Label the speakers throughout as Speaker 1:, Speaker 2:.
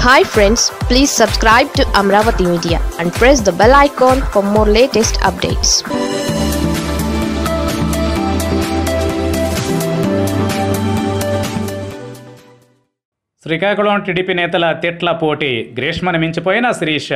Speaker 1: hi friends please subscribe to Amaravati media and press the bell icon for more latest updates
Speaker 2: Srikakulam TDP నేతల తిట్ల పోటీ గ్రీష్మను మించిపోయిన Sirisha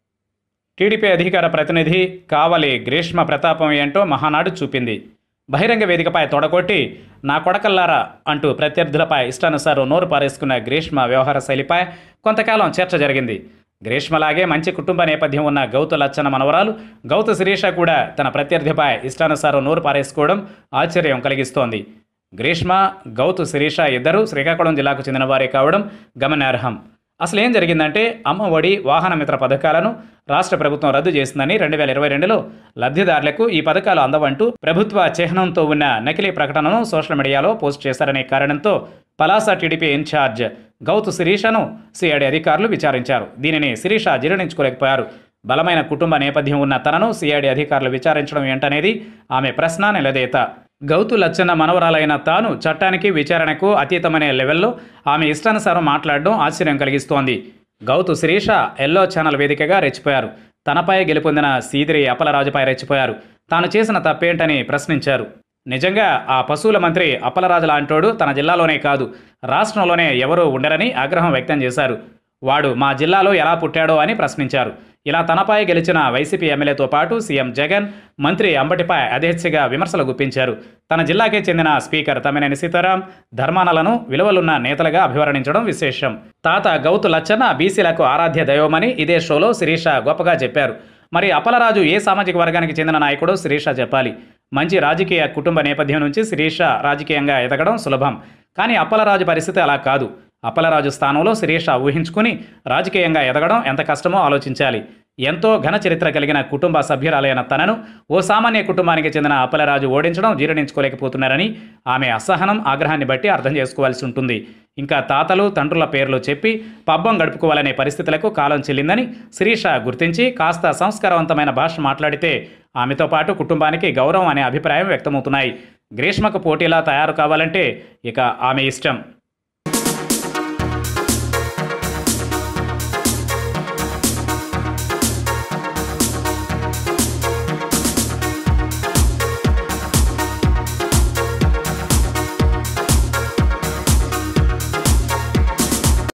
Speaker 2: TDP అధికార ప్రతినిధి కావలి గ్రీష్మ ప్రతాపం ఏంటో మహానాడు చూపింది బహిరంగ వేదికపై తొడగొట్టి నా కొడకల్లారా అంటూ ప్రత్యర్థులపై ఇష్టానుసారం నోరు పారేసుకున్న గ్రీష్మ వ్యవహార శైలిపై కొంతకాలం చర్చ జరిగింది గ్రీష్మలాగే మంచి కుటుంబ నేపథ్యం ఉన్న గౌతు లచ్చన మనవరాలు గౌతు శిరీష కూడా తన ప్రత్యర్థిపై ఇష్టానుసారం నోరు పారేసుకోవడం ఆశ్చర్యం కలిగిస్తోంది గ్రీష్మ గౌతు శిరీష ఇద్దరూ శ్రీకాకుళం జిల్లాకు చెందిన వారే కావడం గమనార్హం అసలు ఏం జరిగిందంటే అమ్మ ఒడి వాహన మిత్ర పథకాలను రాష్ట్ర ప్రభుత్వం రద్దు చేసిందని రెండు వేల ఇరవై రెండులో లబ్ధిదారులకు ఈ పథకాలు అందవంటూ ప్రభుత్వ చిహ్నంతో ఉన్న నకిలీ ప్రకటనను సోషల్ మీడియాలో పోస్ట్ చేశారనే కారణంతో పలాస టీడీపీ ఇన్ఛార్జ్ గౌతు శిరీషను సిఐడి అధికారులు విచారించారు దీనిని శిరీష జీర్ణించుకోలేకపోయారు బలమైన కుటుంబ నేపథ్యం ఉన్న తనను సిఐడి అధికారులు విచారించడం ఏంటనేది ఆమె ప్రశ్న నిలదేత గౌతు లచ్చన్న మనవరాలైన తాను చట్టానికి విచారణకు అతీతమనే లెవెల్లో ఆమె ఇష్టానుసారం మాట్లాడడం ఆశ్చర్యం కలిగిస్తోంది గౌతు శిరీష ఎల్లో ఛానల్ వేదికగా రెచ్చిపోయారు తనపై గెలుపొందిన సీదిరి అప్పలరాజుపై రెచ్చిపోయారు తాను చేసిన తప్పేంటని ప్రశ్నించారు నిజంగా ఆ పశువుల మంత్రి అప్పలరాజు లాంటోడు తన జిల్లాలోనే కాదు రాష్ట్రంలోనే ఎవరూ ఉండరని ఆగ్రహం వ్యక్తం చేశారు వాడు మా జిల్లాలో ఎలా పుట్టాడో అని ప్రశ్నించారు ఇలా తనపై గెలిచిన వైసీపీ ఎమ్మెల్యేతో పాటు సీఎం జగన్ మంత్రి అంబటిపై అధేచ్ఛగా విమర్శలు గుప్పించారు తన జిల్లాకే చెందిన స్పీకర్ తమ్మినేని సీతారాం ధర్మానలను విలువలున్న నేతలుగా అభివర్ణించడం విశేషం తాత గౌతు లచ్చన్న బీసీలకు ఆరాధ్య దైవమని ఇదే షోలో శిరీష గొప్పగా చెప్పారు మరి అప్పలరాజు ఏ సామాజిక వర్గానికి చెందిన నాయకుడో శిరీష చెప్పాలి మంచి రాజకీయ కుటుంబ నేపథ్యం నుంచి శిరీష రాజకీయంగా ఎదగడం సులభం కానీ అప్పలరాజు పరిస్థితి అలా కాదు అప్పలరాజు స్థానంలో శిరీష ఊహించుకుని రాజకీయంగా ఎదగడం ఎంత కష్టమో ఆలోచించాలి ఎంతో ఘన చరిత్ర కలిగిన కుటుంబ సభ్యురాలైన తనను ఓ సామాన్య కుటుంబానికి చెందిన అప్పలరాజు ఓడించడం జీర్ణించుకోలేకపోతున్నారని ఆమె అసహనం ఆగ్రహాన్ని బట్టి అర్థం చేసుకోవాల్సి ఉంటుంది ఇంకా తాతలు తండ్రుల పేర్లు చెప్పి పబ్బం గడుపుకోవాలనే పరిస్థితులకు కాలం చెల్లిందని శిరీష గుర్తించి కాస్త సంస్కారవంతమైన భాష మాట్లాడితే ఆమెతో పాటు కుటుంబానికి గౌరవం అనే అభిప్రాయం వ్యక్తమవుతున్నాయి గ్రీష్మకు పోటీలా తయారు కావాలంటే ఇక ఆమె ఇష్టం